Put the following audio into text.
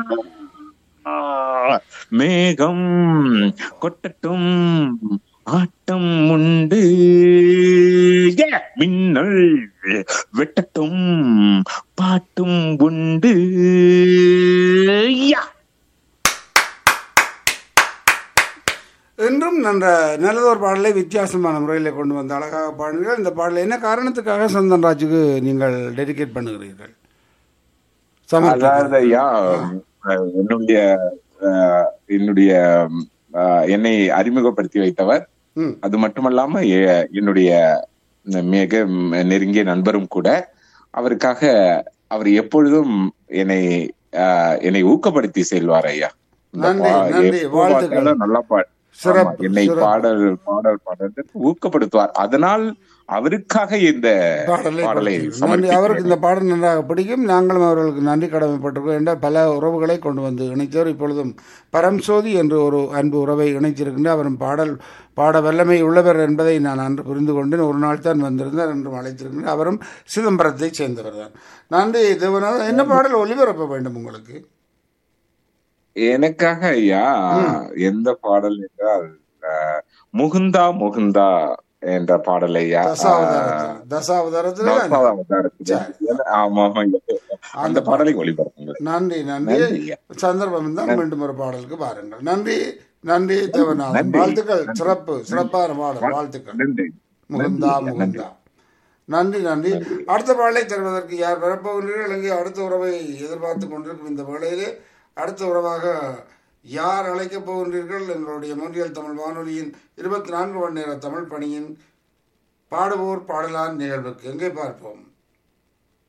மேகம் கொட்டட்டும் ஆட்டம் உண்டு ஏ, மின்னல் வெட்டட்டும் பாட்டும் உண்டு யா. என்றும் நன்ற நல்லதொரு பாடலை வித்தியாசமான முறையில் கொண்டு வந்த அழகாக பாடுங்கள் இந்த பாடலை என்ன காரணத்துக்காக சந்தன் ராஜுக்கு நீங்கள் டெடிகேட் பண்ணுகிறீர்கள் சமர்ப்பிக்கிறீர்கள். அதாவது ஐயா அஹ், என்னுடைய அஹ், என்னுடைய அஹ், என்னை அறிமுகப்படுத்தி வைத்தவர் ம் அது மட்டுமல்லாம எ- என்னுடைய மிக நெருங்கிய நண்பரும் கூட அவருக்காக அவர் எப்பொழுதும் என்னை ஆஹ், என்னை ஊக்கப்படுத்தி செல்வார் ஐயா இந்த நன்றி, பா- நன்றி, எப்போ வாழ்த்துக்கள். பார்த்தாலும் நல்லா பாடு சிறப்பு, ஆமா, என்னை சிறப்பு. பாடல் பாடல் பாடல் ஊக்கப்படுத்துவார் அதனால் அவருக்காக இந்த பாடலை பாடலை கொடுத்தீர்கள். நன்றி சமர்ப்பிக்கிறேன். அவருக்கு இந்த பாடல் நன்றாக பிடிக்கும் நாங்களும் அவர்களுக்கு நன்றி கடமைப்பட்டிருக்கோம் என்ற பல உறவுகளை கொண்டு வந்து இணைத்தவர் இப்பொழுதும் பரம்சோதி என்று ஒரு அன்பு உறவை இணைத்திருக்கின்ற அவரும் பாடல் பாட வல்லமை உள்ளவர் என்பதை நான் அன்று புரிந்து கொண்டேன் ஒரு நாள் தான் வந்திருந்தார் என்றும் அழைத்திருக்கின்றேன் அவரும் சிதம்பரத்தை சேர்ந்தவர் தான் நன்றி தேவநாதன் என்ன பாடல் ஒளிபரப்ப வேண்டும் உங்களுக்கு எனக்காக ஐயா எந்த பாடல் என்றால் ஆஹ், முகுந்தா முகுந்தா என்ற பாடல் ஐயா தசாவதாரத்தில் தசாவதாரத்தில் தசாவதாரத்தில். ஆமா ஆமா ஐயா. அந்த பாடலை ஒளிபரப்புங்கள் நன்றி நன்றி நன்றி ஐயா. சந்தர்ப்பம் இருந்தால் மீண்டும் ஒரு பாடலுக்கு பாருங்கள் நன்றி நன்றி தேவநாதன் நன்றி. வாழ்த்துக்கள் சிறப்பு சிறப்பான பாடல் வாழ்த்துக்கள் நன்றி முகுந்தா நன்றி, முகுந்தா நன்றி நன்றி அடுத்த பாடலை தருவதற்கு யார் வரப்போகின்றீர்கள் இங்கே அடுத்த உறவை எதிர்பார்த்து கொண்டிருக்கும் இந்த வேளையிலே அடுத்த உறவாக யார் அழைக்கப் போகின்றீர்கள் எங்களுடைய மூன்றியல் தமிழ் வானொலியின் இருபத்தி நான்கு மணி நேர தமிழ் பணியின் பாடுவோர் பாடலான் நிகழ்வுக்கு எங்கே பார்ப்போம்